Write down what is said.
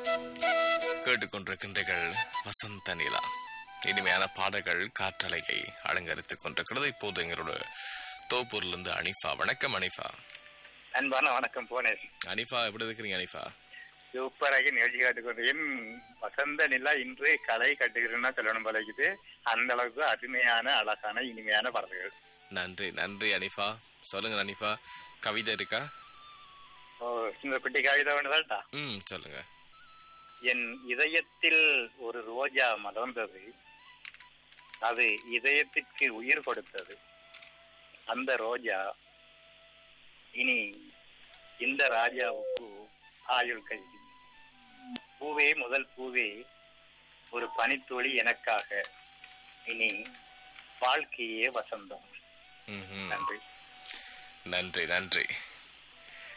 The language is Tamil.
கேட்டுக்கொண்டிருக்கின்றீர்கள் வசந்த நிலா இனிமையான பாடல்கள் காற்றலையை அலங்கரித்துக் கொண்டிருக்கிறது இப்போது எங்களோட தோப்பூர்லேருந்து அனிஃபா வணக்கம் அனிஃபா அன்பான வணக்கம் போனேன் அனிஃபா எப்படி இருக்கிறீங்க அனிஃபா சூப்பராகி நிகழ்ச்சி காட்டுக்கொண்டேன் வசந்த நிலா இன்று கலை கட்டுகிறேன்னா சொல்லணும் பழகுது அந்த அளவுக்கு அருமையான அழகான இனிமையான பாடல்கள் நன்றி நன்றி அனிஃபா சொல்லுங்க அனிஃபா கவிதை இருக்கா ஓ இந்த குட்டி கவிதை ஒன்றுதான்டா ம் சொல்லுங்க என் இதயத்தில் ஒரு ரோஜா மலர்ந்தது அது இதயத்திற்கு உயிர் கொடுத்தது அந்த ரோஜா இனி இந்த ராஜாவுக்கு ஆயுள் கைதி பூவே முதல் பூவே ஒரு பனித்துளி எனக்காக இனி வாழ்க்கையே வசந்தம் ம்ஹும். நன்றி நன்றி நன்றி